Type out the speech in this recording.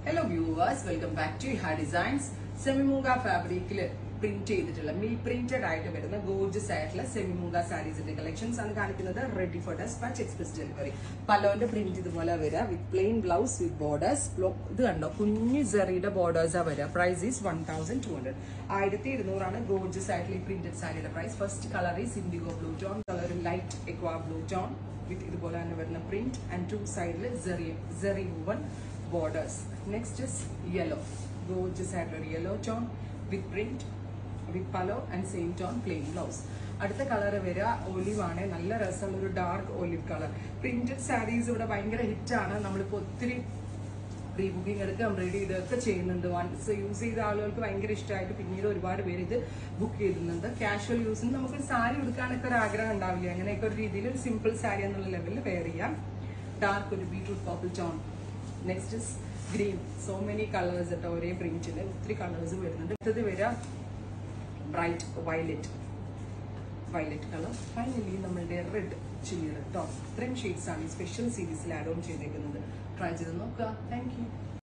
hello viewers welcome back to ഹാ designs സെമിമൂഗ ഫാബ്രിക്കിൽ പ്രിന്റ് ചെയ്തിട്ടുള്ള മിൽ പ്രിന്റഡ് ആയിട്ട് വരുന്ന ഗോർജസ് ആയിട്ടുള്ള സെമിമൂഗ സാരീസിന്റെ കളക്ഷൻസ് ആണ് കാണിക്കുന്നത് ready for dispatch express delivery പലോന്റെ പ്രിന്റ് ഇതുപോലെ വരിക with plain blouse with borders ഇത് കണ്ടോ കുഞ്ഞു ജെറിയുടെ ബോർഡേഴ്സാ വരിക price is one thousand two hundred ആയിരത്തി ഇരുന്നൂറാണ് ഗോർജസ് ആയിട്ടുള്ള ഈ പ്രിന്റഡ് സാരിയുടെ price first colour is indigo blue tone colour light aqua blue tone with ഇതുപോലെ തന്നെ വരുന്ന പ്രിന്റ് ആൻഡ് ടു സൈഡിൽ ജെറി ജെറി വുവൺ borders next is yellow gorgeous ആയിട്ടുള്ള ഒരു yellow tone with print with പലോ and same tone plain blouse അടുത്ത കളർ വരിക ഒലിവ് ആണ് നല്ല രസമുള്ള ഒരു dark olive colour printed saris ഇവിടെ ഭയങ്കര ഹിറ്റാണ് നമ്മളിപ്പോൾ ഒത്തിരി പ്രീ ബുക്കിംഗ് എടുക്കുക എംബ്രോയിഡറി ഇതൊക്കെ ചെയ്യുന്നുണ്ട് വൺസ് യൂസ് ചെയ്ത ആളുകൾക്ക് ഭയങ്കര ഇഷ്ടമായിട്ട് പിന്നീട് ഒരുപാട് പേര് ഇത് ബുക്ക് ചെയ്തിരുന്നുണ്ട് കാഷ്വൽ യൂസിന് നമുക്ക് സാരി എടുക്കാനൊക്കെ ഒരു ആഗ്രഹം ഉണ്ടാവില്ല അങ്ങനെയൊക്കെ ഒരു രീതിയിൽ ഒരു സിമ്പിൾ സാരി എന്നുള്ള ലെവലിൽ വെയർ ചെയ്യാം ഡാർക്ക് ഒരു beetroot purple tone next is green so many colours കേട്ടോ ഒരേ പ്രിന്റിൽ ഒത്തിരി കളേഴ്സ് വരുന്നുണ്ട് അടുത്തത് വരിക bright violet violet colour finally നമ്മളുടെ റെഡ് ചില്ലി റെഡ് ടോപ്പ് ഇത്രയും ഷെയ്ഡ്സ് ആണ് ഈ സ്പെഷ്യൽ സീരീസിൽ ആഡ് ഓൺ ചെയ്തേക്കുന്നത് ട്രൈ ചെയ്ത് നോക്കുക താങ്ക് യു